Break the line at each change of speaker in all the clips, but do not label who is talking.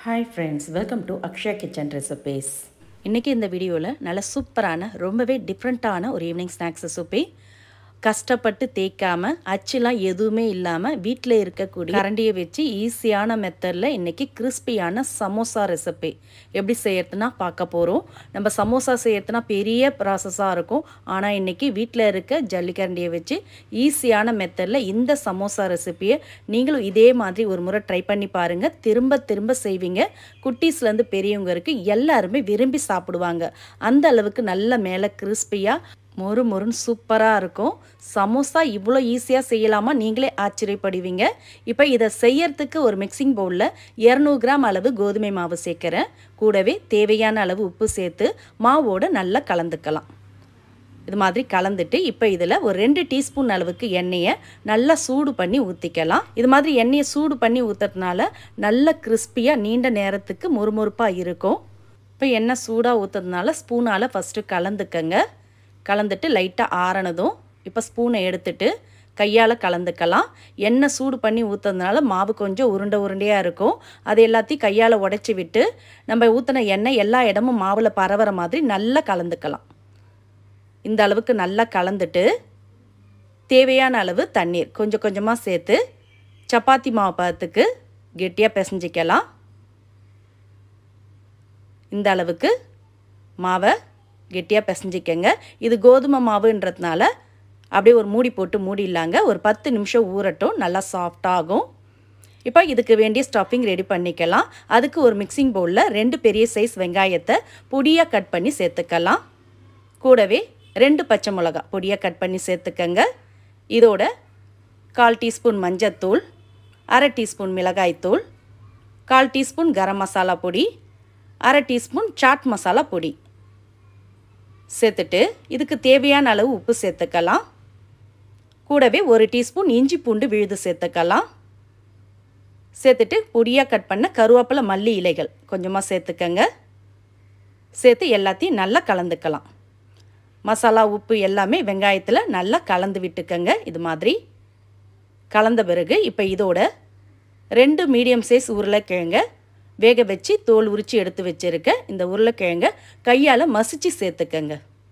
hi friends welcome to Akshaya kitchen recipes இன்றைக்கி இந்த வீடியோவில் நல்ல சூப்பரான ரொம்பவே டிஃப்ரெண்ட்டான ஒரு ஈவினிங் ஸ்நாக்ஸ் ரெசிபி கஷ்டப்பட்டு தேய்க்காம அச்சுலாம் எதுவுமே இல்லாமல் வீட்டில் இருக்கக்கூடிய கரண்டியை வச்சு ஈஸியான மெத்தடில் இன்றைக்கி கிறிஸ்பியான சமோசா ரெசிபி எப்படி செய்யறதுனா பார்க்க போகிறோம் நம்ம சமோசா செய்யறதுனா பெரிய ப்ராசஸாக இருக்கும் ஆனால் இன்றைக்கி வீட்டில் இருக்க ஜல்லிக்கரண்டியை வச்சு ஈஸியான மெத்தடில் இந்த சமோசா ரெசிபியை நீங்களும் இதே மாதிரி ஒரு முறை ட்ரை பண்ணி பாருங்கள் திரும்ப திரும்ப செய்வீங்க குட்டீஸ்லேருந்து பெரியவங்க இருக்குது எல்லாருமே விரும்பி சாப்பிடுவாங்க அந்த அளவுக்கு நல்ல மேலே கிறிஸ்பியாக மொறு மொறுன்னு சூப்பராக இருக்கும் சமோசா இவ்வளோ ஈஸியாக செய்யலாமா நீங்களே ஆச்சரியப்படுவீங்க இப்போ இதை செய்யறதுக்கு ஒரு மிக்சிங் பவுலில் இரநூறு கிராம் அளவு கோதுமை மாவு சேர்க்குறேன் கூடவே தேவையான அளவு உப்பு சேர்த்து மாவோடு நல்லா கலந்துக்கலாம் இது மாதிரி கலந்துட்டு இப்போ இதில் ஒரு ரெண்டு டீஸ்பூன் அளவுக்கு எண்ணெயை நல்லா சூடு பண்ணி ஊற்றிக்கலாம் இது மாதிரி எண்ணெயை சூடு பண்ணி ஊற்றுறதுனால நல்ல கிறிஸ்பியாக நீண்ட நேரத்துக்கு மொறுமொறுப்பாக இருக்கும் இப்போ எண்ணெய் சூடாக ஊற்றுறதுனால ஸ்பூனால் ஃபஸ்ட்டு கலந்துக்கங்க கலந்துட்டு லைட்டாக ஆறனதும் இப்போ ஸ்பூனை எடுத்துட்டு கையால் கலந்துக்கலாம் எண்ணெய் சூடு பண்ணி ஊற்றுறதுனால மாவு கொஞ்சம் உருண்டை உருண்டையாக இருக்கும் அது எல்லாத்தையும் கையால் உடச்சி விட்டு நம்ம ஊற்றின எண்ணெய் எல்லா இடமும் மாவில் பரவுற மாதிரி நல்லா கலந்துக்கலாம் இந்த அளவுக்கு நல்லா கலந்துட்டு தேவையான அளவு தண்ணீர் கொஞ்சம் கொஞ்சமாக சேர்த்து சப்பாத்தி மாவு பதத்துக்கு கெட்டியாக பிசைஞ்சிக்கலாம் இந்த அளவுக்கு மாவை கெட்டியாக பிசைஞ்சிக்கங்க இது கோதுமை மாவுன்றதுனால அப்படியே ஒரு மூடி போட்டு மூடிடலாங்க ஒரு பத்து நிமிஷம் ஊறட்டும் நல்லா சாஃப்டாகும் இப்போ இதுக்கு வேண்டிய ஸ்டஃபிங் ரெடி பண்ணிக்கலாம் அதுக்கு ஒரு மிக்சிங் பவுலில் ரெண்டு பெரிய சைஸ் வெங்காயத்தை பொடியாக கட் பண்ணி சேர்த்துக்கலாம் கூடவே ரெண்டு பச்சை மிளகா பொடியாக கட் பண்ணி சேர்த்துக்கங்க இதோட கால் டீஸ்பூன் மஞ்சத்தூள் அரை டீஸ்பூன் மிளகாய்த்தூள் கால் டீஸ்பூன் கரம் மசாலா பொடி அரை டீஸ்பூன் சாட் மசாலா பொடி சேர்த்துட்டு இதுக்கு தேவையான அளவு உப்பு சேர்த்துக்கலாம் கூடவே ஒரு டீஸ்பூன் இஞ்சி பூண்டு விழுது சேர்த்துக்கலாம் சேர்த்துட்டு பொடியாக கட் பண்ண கருவேப்பிலை மல்லி இலைகள் கொஞ்சமாக சேர்த்துக்கங்க சேர்த்து எல்லாத்தையும் நல்லா கலந்துக்கலாம் மசாலா உப்பு எல்லாமே வெங்காயத்தில் நல்லா கலந்து விட்டுக்கங்க இது மாதிரி கலந்த பிறகு இப்போ இதோட ரெண்டு மீடியம் சைஸ் உருளைக்கிழங்க வேக வச்சு தோல் உரித்து எடுத்து வச்சுருக்க இந்த உருளைக்கிழங்க கையால் மசிச்சு சேர்த்துக்கங்க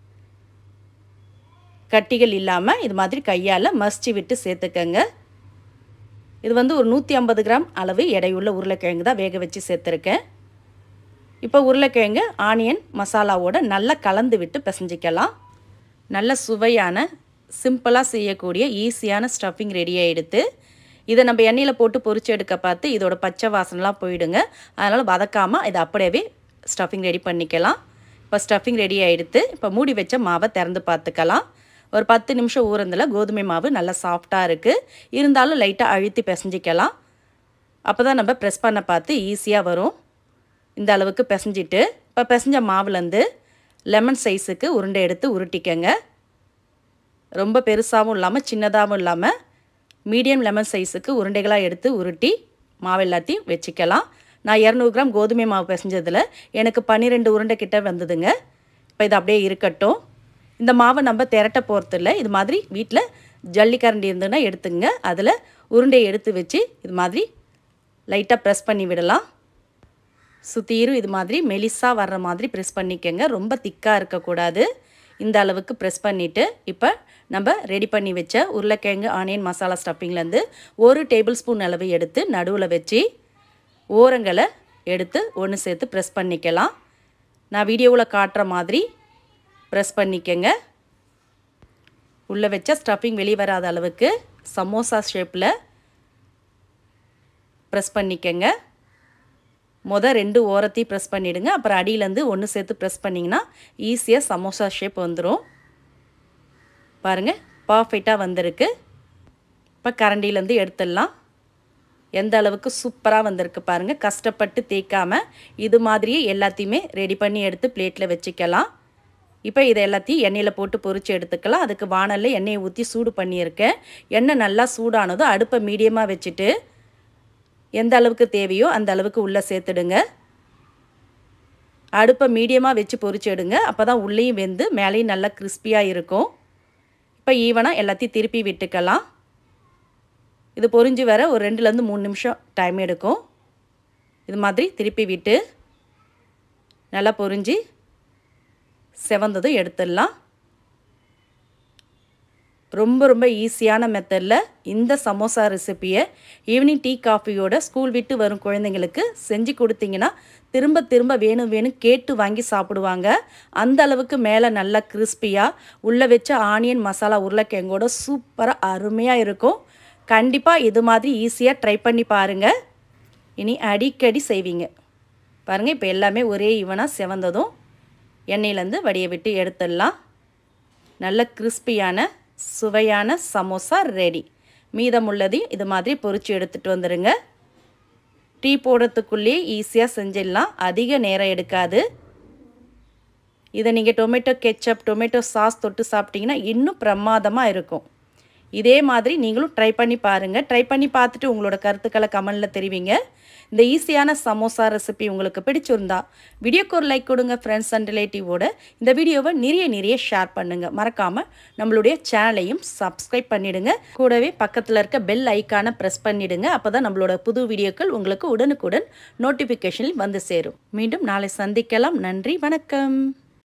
கட்டிகள் இல்லாமல் இது மாதிரி கையால் மசிச்சு விட்டு சேர்த்துக்கங்க இது வந்து ஒரு நூற்றி ஐம்பது கிராம் அளவு எடையுள்ள உருளைக்கிழங்கு தான் வேக வச்சு சேர்த்துருக்கேன் இப்போ உருளைக்கிழங்கு ஆனியன் மசாலாவோட நல்லா கலந்து விட்டு பிசைஞ்சிக்கலாம் நல்ல சுவையான சிம்பிளாக செய்யக்கூடிய ஈஸியான ஸ்டஃபிங் ரெடியாக எடுத்து இதை நம்ம எண்ணெயில் போட்டு பொரிச்சு எடுக்க பார்த்து இதோட பச்சை வாசனைலாம் போயிடுங்க அதனால் வதக்காமல் இதை அப்படியே ஸ்டஃபிங் ரெடி பண்ணிக்கலாம் இப்போ ஸ்டஃபிங் ரெடி ஆகிடுத்து இப்போ மூடி வச்ச மாவை திறந்து பார்த்துக்கலாம் ஒரு பத்து நிமிஷம் ஊறந்தில் கோதுமை மாவு நல்லா சாஃப்டாக இருக்குது இருந்தாலும் லைட்டாக அழுத்தி பிசைஞ்சிக்கலாம் அப்போ தான் நம்ம ப்ரெஸ் பண்ண பார்த்து ஈஸியாக வரும் இந்த அளவுக்கு பிசைஞ்சிட்டு இப்போ பிசைஞ்ச மாவுலேருந்து லெமன் சைஸுக்கு உருண்டை எடுத்து உருட்டிக்கங்க ரொம்ப பெருசாகவும் இல்லாமல் சின்னதாகவும் இல்லாமல் மீடியம் லெமன் சைஸுக்கு உருண்டைகளாக எடுத்து உருட்டி மாவு எல்லாத்தையும் வச்சுக்கலாம் நான் இரநூறு கிராம் கோதுமை மாவு பிசைஞ்சதில் எனக்கு பன்னிரெண்டு உருண்டை கிட்ட வந்ததுங்க இப்போ இது அப்படியே இருக்கட்டும் இந்த மாவை நம்ம திரட்ட போகிறது இல்லை இது மாதிரி வீட்டில் ஜல்லிக்கரண்டி இருந்ததுன்னா எடுத்துங்க அதில் உருண்டையை எடுத்து வச்சு இது மாதிரி லைட்டாக ப்ரெஸ் பண்ணி விடலாம் சுற்றிரும் இது மாதிரி மெலிசாக வர்ற மாதிரி ப்ரெஸ் பண்ணிக்கோங்க ரொம்ப திக்காக இருக்கக்கூடாது இந்த அளவுக்கு ப்ரெஸ் பண்ணிவிட்டு இப்போ நம்ம ரெடி பண்ணி வச்ச உருளைக்கிழங்கு ஆனியன் மசாலா ஸ்டஃபிங்லேருந்து ஒரு டேபிள் ஸ்பூன் அளவு எடுத்து நடுவில் வச்சு ஓரங்களை எடுத்து ஒன்று சேர்த்து ப்ரெஸ் பண்ணிக்கலாம் நான் வீடியோவில் காட்டுற மாதிரி ப்ரெஸ் பண்ணிக்கங்க உள்ளே வச்ச ஸ்டஃபிங் வெளியே வராத அளவுக்கு சமோசா ஷேப்பில் ப்ரெஸ் பண்ணிக்கங்க மொதல் ரெண்டு ஓரத்தையும் ப்ரெஸ் பண்ணிவிடுங்க அப்புறம் அடியிலேருந்து ஒன்று சேர்த்து ப்ரெஸ் பண்ணிங்கன்னா ஈஸியாக சமோசா ஷேப் வந்துடும் பாருங்கள் பர்ஃபெக்டாக வந்திருக்கு இப்போ கரண்டிலேருந்து எடுத்துடலாம் எந்த அளவுக்கு சூப்பராக வந்திருக்கு பாருங்கள் கஷ்டப்பட்டு தேய்க்காமல் இது மாதிரியே எல்லாத்தையுமே ரெடி பண்ணி எடுத்து பிளேட்டில் வச்சுக்கலாம் இப்போ இதை எல்லாத்தையும் எண்ணெயில் போட்டு பொரித்து எடுத்துக்கலாம் அதுக்கு வானலில் எண்ணெயை ஊற்றி சூடு பண்ணியிருக்கேன் எண்ணெய் நல்லா சூடானதும் அடுப்பை மீடியமாக வச்சுட்டு எந்த அளவுக்கு தேவையோ அந்த அளவுக்கு உள்ளே சேர்த்துடுங்க அடுப்பை மீடியமாக வச்சு பொரிச்சு எடுங்க அப்போ தான் உள்ளேயும் வெந்து மேலேயும் நல்லா கிறிஸ்பியாக இருக்கும் இப்போ ஈவனாக எல்லாத்தையும் திருப்பி விட்டுக்கலாம் இது பொரிஞ்சு வர ஒரு ரெண்டுலேருந்து மூணு நிமிஷம் டைம் எடுக்கும் இது மாதிரி திருப்பி விட்டு நல்லா பொரிஞ்சு செவந்ததும் எடுத்துடலாம் ரொம்ப ரொம்ப ஈஸியான மெத்தடில் இந்த சமோசா ரெசிப்பியை ஈவினிங் டீ காஃபியோட ஸ்கூல் விட்டு வரும் குழந்தைங்களுக்கு செஞ்சு கொடுத்தீங்கன்னா திரும்ப திரும்ப வேணும் வேணும் கேட்டு வாங்கி சாப்பிடுவாங்க அந்த அளவுக்கு மேலே நல்லா கிறிஸ்பியாக உள்ளே வச்ச ஆனியன் மசாலா உருளைக்கிழங்கோட சூப்பராக அருமையாக இருக்கும் கண்டிப்பாக இது மாதிரி ஈஸியாக ட்ரை பண்ணி பாருங்கள் இனி அடிக்கடி செய்வீங்க பாருங்கள் இப்போ எல்லாமே ஒரே ஈவனாக செவந்ததும் எண்ணெயிலேருந்து வடியை விட்டு எடுத்துடலாம் நல்ல கிறிஸ்பியான சுவையான சமோசா ரெடி மீதமுள்ளதையும் இது மாதிரி பொரிச்சு எடுத்துகிட்டு வந்துடுங்க டீ போடுறதுக்குள்ளேயே ஈஸியாக செஞ்சிடலாம் அதிக நேரம் எடுக்காது இதை நீங்கள் டொமேட்டோ கெச்சப் டொமேட்டோ சாஸ் தொட்டு சாப்பிட்டீங்கன்னா இன்னும் பிரமாதமாக இருக்கும் இதே மாதிரி நீங்களும் ட்ரை பண்ணி பாருங்கள் ட்ரை பண்ணி பார்த்துட்டு உங்களோட கருத்துக்களை கமெண்டில் தெரிவிங்க இந்த ஈஸியான சமோசா ரெசிபி உங்களுக்கு பிடிச்சிருந்தா வீடியோக்கு ஒரு லைக் கொடுங்க ஃப்ரெண்ட்ஸ் அண்ட் ரிலேட்டிவோட இந்த வீடியோவை நிறைய நிறைய ஷேர் பண்ணுங்கள் மறக்காமல் நம்மளுடைய சேனலையும் சப்ஸ்கிரைப் பண்ணிவிடுங்க கூடவே பக்கத்தில் இருக்க பெல் ஐக்கானை ப்ரெஸ் பண்ணிவிடுங்க அப்போ தான் நம்மளோட புது வீடியோக்கள் உங்களுக்கு உடனுக்குடன் நோட்டிஃபிகேஷனில் வந்து சேரும் மீண்டும் நாளை சந்திக்கலாம் நன்றி வணக்கம்